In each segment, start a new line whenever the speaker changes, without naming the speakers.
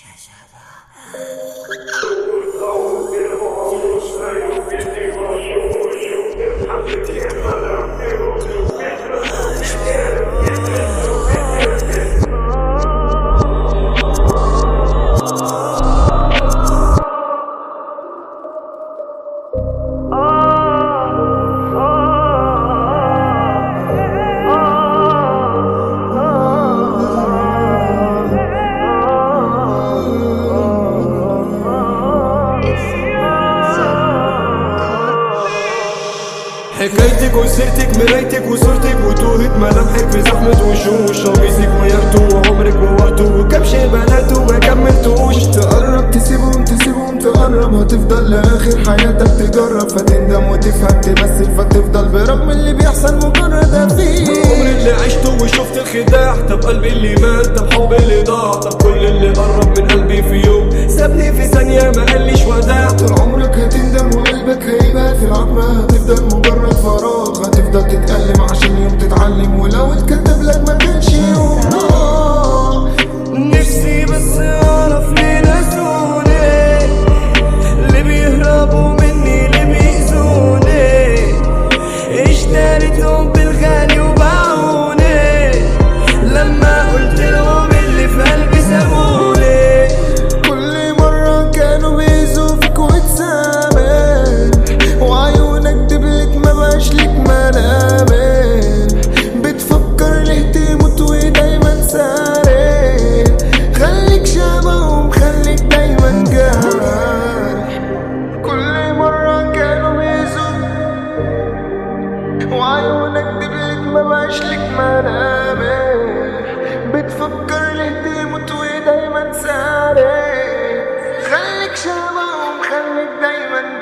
حكايتك وسيرتك مرايتك وصورتك وتوهت ملامحك في زحمة وشوش قميصك ويرته وعمرك ووقته وكم شي بناته ما كملتوش
تقرب تسيبهم تسيبهم تقرب هتفضل لآخر حياتك تجرب فتندم وتفهم تمثل فتفضل برغم اللي بيحصل مجرد
العمر
فيه
اللي عشته وشفت الخداع طب قلبي اللي مات طب حبي اللي ضاع طب كل اللي قرب من قلبي في يوم سابني في ثانية ما قاليش وداع
طول عمرك هتندم وقلبك هيبات في العتمة هتفضل مجرد فراغ هتفضل تتألم عشان يوم تتعلم ولو اتكتب لك ما كانش يوم آه.
نفسي بس اعرف ليه نسوني اللي بيهربوا مني اللي بيأذوني اشتريتهم بالغالي وباعوني لما قلت لهم اللي في قلبي سابوني
كل مرة كانوا بيزوا فيك وتسامح وعيونك دبلت ما بقاش ليك ملامح بتفكر ليه تموت ودايما سارح خليك شبههم خليك دايما جارح كل مرة كانوا بيزوا وعيونك دبلت ما بقاش ليك ملامح بتفكر ليه تموت ودايما سارح خليك شبههم خليك دايما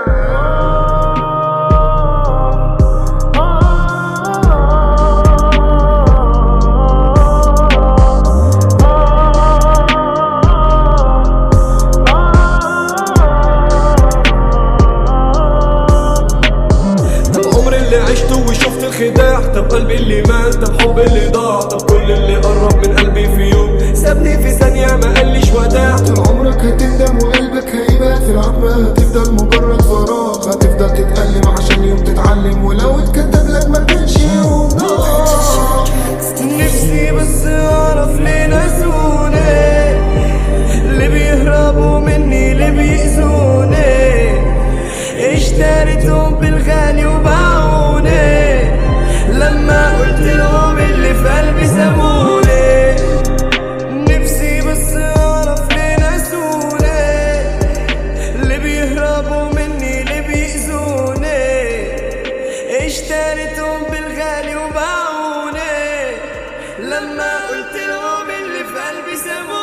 طب عمري اللي عشته وشفت الخداع طب قلبي اللي مات طب حبي اللي ضاع طب كل اللي قرب من قلبي في يوم سابني في ثانية ما قاليش وداع
طول عمرك هتندم وقلبك هيبات في العتمة هتفضل مجرد فراغ هتفضل تتألم عشان يوم تتعلم ولو اتكتب لك ما كانش يوم آه.
نفسي بس اعرف ليه نسوني اللي بيهربوا مني اللي بيأذوني اشتريتهم بالغالي وباعوني لما قلت لهم اللي في قلبي سابوني نفسي بس اعرف ليه نسوني اللي بيهربوا مني اللي بيأذوني اشتريتهم بالغالي وباعوني لما قلت لهم اللي في قلبي سابوني